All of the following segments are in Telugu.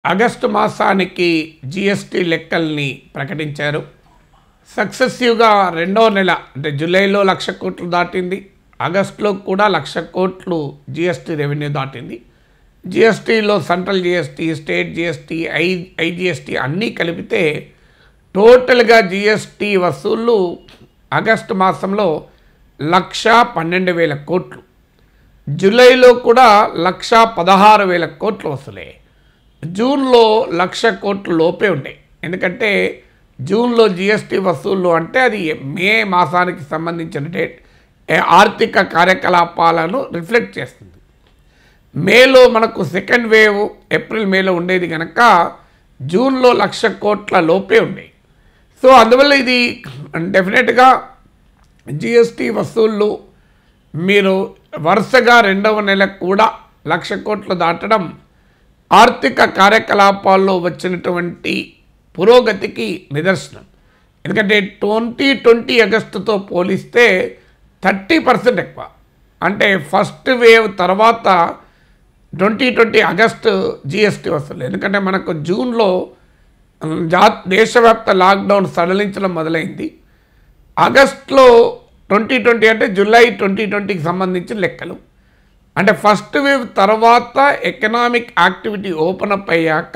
ఆగస్టు మాసానికి జిఎస్టీ లెక్కల్ని ప్రకటించారు సక్సెసివ్గా రెండో నెల అంటే జూలైలో లక్ష కోట్లు దాటింది ఆగస్టులో కూడా లక్ష కోట్లు జిఎస్టీ రెవెన్యూ దాటింది జిఎస్టీలో central GST state GST I IGST అన్నీ కలిపితే టోటల్గా జిఎస్టీ వసూళ్ళు ఆగస్టు మాసంలో లక్ష పన్నెండు వేల కోట్లు జూలైలో కూడా లక్ష పదహారు వేల కోట్లు వసూలయ్యాయి జూన్లో లక్ష కోట్లు లోపే ఉన్నాయి ఎందుకంటే జూన్లో జిఎస్టీ వసూళ్ళు అంటే అది మే మాసానికి సంబంధించిన డేట్ ఏ ఆర్థిక కార్యకలాపాలను రిఫ్లెక్ట్ చేస్తుంది మేలో మనకు సెకండ్ వేవ్ ఏప్రిల్ మేలో ఉండేది కనుక జూన్లో లక్ష కోట్ల లోపే ఉండేవి సో అందువల్ల ఇది డెఫినెట్గా జిఎస్టీ వసూళ్ళు మీరు వరుసగా రెండవ నెల కూడా లక్ష కోట్లు దాటడం ఆర్థిక కార్యకలాపాల్లో వచ్చినటువంటి పురోగతికి నిదర్శనం ఎందుకంటే ట్వంటీ ట్వంటీ ఆగస్టుతో పోలిస్తే థర్టీ పర్సెంట్ ఎక్కువ అంటే ఫస్ట్ వేవ్ తర్వాత ట్వంటీ ట్వంటీ ఆగస్టు జిఎస్టీ వస్తుంది ఎందుకంటే మనకు జూన్లో ఉమ్, జా దేశవ్యాప్త లాక్డౌన్ సడలించడం మొదలైంది ఆగస్ట్లో ట్వంటీ ట్వంటీ అంటే జూలై ట్వంటీ ట్వంటీకి సంబంధించిన లెక్కలు అంటే ఫస్ట్ వేవ్ తర్వాత ఎకనామిక్ యాక్టివిటీ ఓపెన్ అప్ అయ్యాక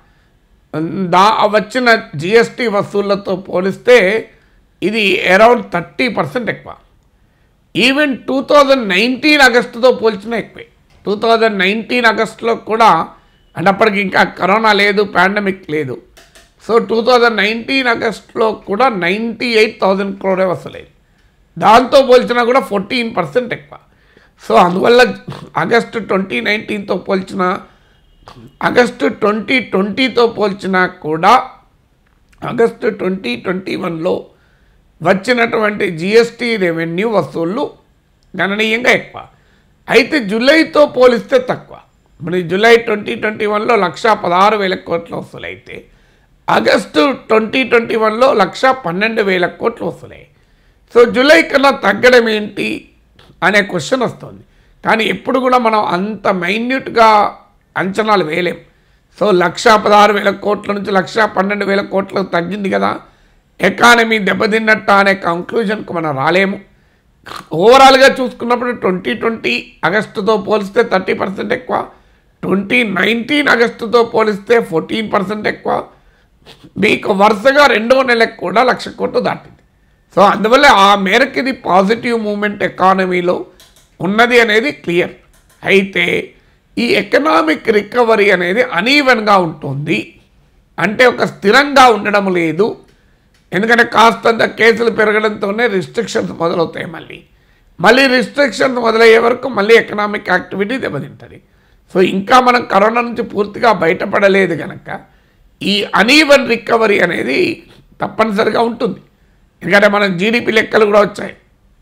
దా వచ్చిన జిఎస్టీ వసూళ్లతో పోలిస్తే ఇది అరౌండ్ థర్టీ పర్సెంట్ ఎక్కువ ఈవెన్ టూ థౌజండ్ నైన్టీన్ ఆగస్టుతో పోల్చినా ఎక్కువే టూ థౌజండ్ నైన్టీన్ ఆగస్టులో కూడా అంటే అప్పటికి ఇంకా కరోనా లేదు పాండమిక్ లేదు సో టూ థౌజండ్ నైన్టీన్ ఆగస్టులో కూడా నైంటీ ఎయిట్ థౌజండ్ క్రోడే వసూలైంది దాంతో పోల్చినా కూడా ఫోర్టీన్ పర్సెంట్ ఎక్కువ సో అందువల్ల ఆగస్టు ట్వంటీ నైన్టీన్తో పోల్చిన ఆగస్టు ట్వంటీ ట్వంటీతో పోల్చినా కూడా ఆగస్టు ట్వంటీ ట్వంటీ వన్లో వచ్చినటువంటి జిఎస్టీ రెవెన్యూ వసూళ్ళు గణనీయంగా ఎక్కువ అయితే జూలైతో పోలిస్తే తక్కువ మరి జూలై ట్వంటీ ట్వంటీ వన్లో లక్ష పదహారు వేల కోట్ల వసూలైతే ఆగస్టు ట్వంటీ ట్వంటీ వన్లో లక్ష పన్నెండు వేల కోట్లు వసూలయ్యాయి సో జూలై కన్నా తగ్గడం ఏంటి అనే క్వశ్చన్ వస్తుంది కానీ ఎప్పుడు కూడా మనం అంత మైన్యూట్గా అంచనాలు వేయలేం సో లక్ష పదహారు వేల కోట్ల నుంచి లక్ష పన్నెండు వేల కోట్లకు తగ్గింది కదా ఎకానమీ దెబ్బతిన్నట్ట అనే కంక్లూజన్కి మనం రాలేము ఓవరాల్గా చూసుకున్నప్పుడు ట్వంటీ ట్వంటీ ఆగస్టుతో పోలిస్తే థర్టీ పర్సెంట్ ఎక్కువ ట్వంటీ నైన్టీన్ ఆగస్టుతో పోలిస్తే ఫోర్టీన్ పర్సెంట్ ఎక్కువ మీకు వరుసగా రెండో నెలకు కూడా లక్ష కోట్లు దాటింది సో అందువల్ల ఆ మేరకు ఇది పాజిటివ్ మూమెంట్ ఎకానమీలో ఉన్నది అనేది క్లియర్ అయితే ఈ ఎకనామిక్ రికవరీ అనేది అనీవెన్గా ఉంటుంది అంటే ఒక స్థిరంగా ఉండడం లేదు ఎందుకంటే కాస్తంత కేసులు పెరగడంతోనే రిస్ట్రిక్షన్స్ మొదలవుతాయి మళ్ళీ మళ్ళీ రిస్ట్రిక్షన్స్ మొదలయ్యే వరకు మళ్ళీ ఎకనామిక్ యాక్టివిటీ దెబ్బతింటుంది సో ఇంకా మనం కరోనా నుంచి పూర్తిగా బయటపడలేదు కనుక ఈ అనీవన్ రికవరీ అనేది తప్పనిసరిగా ఉంటుంది ఎందుకంటే మనం జీడిపి లెక్కలు కూడా వచ్చాయి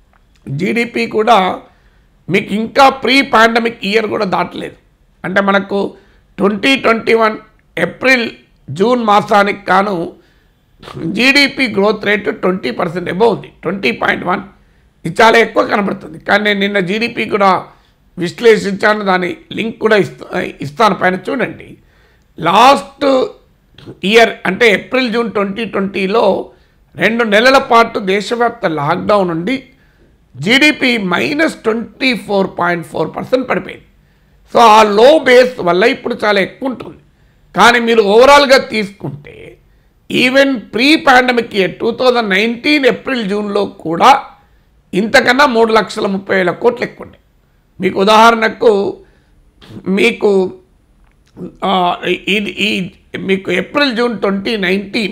జీడిపి కూడా మీకు ఇంకా ప్రీ పాండమిక్ ఇయర్ కూడా దాటలేదు అంటే మనకు twenty twenty one April June మాసానికి కాను GDP growth rate twenty percent above ఉంది ట్వంటీ పాయింట్ వన్ ఇది చాలా ఎక్కువ కనబడుతుంది కానీ నేను నిన్న జీడిపి కూడా విశ్లేషించాను దాని లింక్ కూడా ఇస్తా ఇస్తాను పైన చూడండి లాస్ట్ ఇయర్ అంటే ఏప్రిల్ జూన్ ట్వంటీ ట్వంటీలో రెండు నెలల పాటు దేశవ్యాప్త లాక్డౌన్ నుండి GDP minus twenty four point four percent పడిపోయింది సో ఆ లో బేస్ వల్ల ఇప్పుడు చాలా ఎక్కువ ఉంటుంది కానీ మీరు ఓవరాల్గా తీసుకుంటే even pre pandemic year two thousand nineteen April జూన్లో కూడా ఇంతకన్నా మూడు లక్షల ముప్పై వేల కోట్లు ఎక్కువ ఉన్నాయి మీకు ఉదాహరణకు మీకు ఆ, ఇది ఈ మీకు ఏప్రిల్ జూన్ ట్వంటీ నైన్టీన్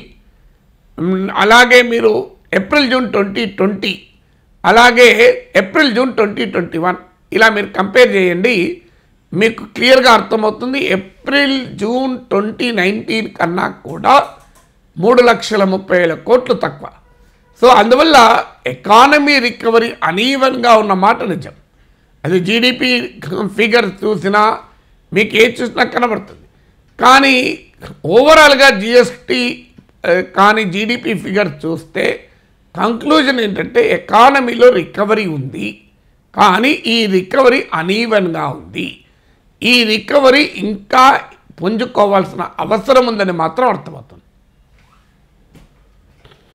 అలాగే మీరు ఏప్రిల్ జూన్ ట్వంటీ ట్వంటీ అలాగే April June twenty twenty one ఇలా మీరు కంపేర్ చేయండి మీకు క్లియర్గా అర్థమవుతుంది ఏప్రిల్ జూన్ ట్వంటీ నైన్టీన్ కన్నా కూడా మూడు లక్షల ముప్పై వేల కోట్లు తక్కువ సో అందువల్ల ఎకానమీ రికవరీ అనీవన్గా ఉన్న మాట నిజం అది జీడిపి ఫిగర్ చూసినా మీకు ఏ చూసినా కనబడుతుంది కానీ ఓవరాల్గా జిఎస్టీ కానీ జీడిపి ఫిగర్ చూస్తే కంక్లూజన్ ఏంటంటే ఎకానమీలో రికవరీ ఉంది కానీ ఈ రికవరీ అనీవన్గా ఉంది ఈ రికవరీ ఇంకా పుంజుకోవాల్సిన అవసరం ఉందని మాత్రం అర్థమవుతుంది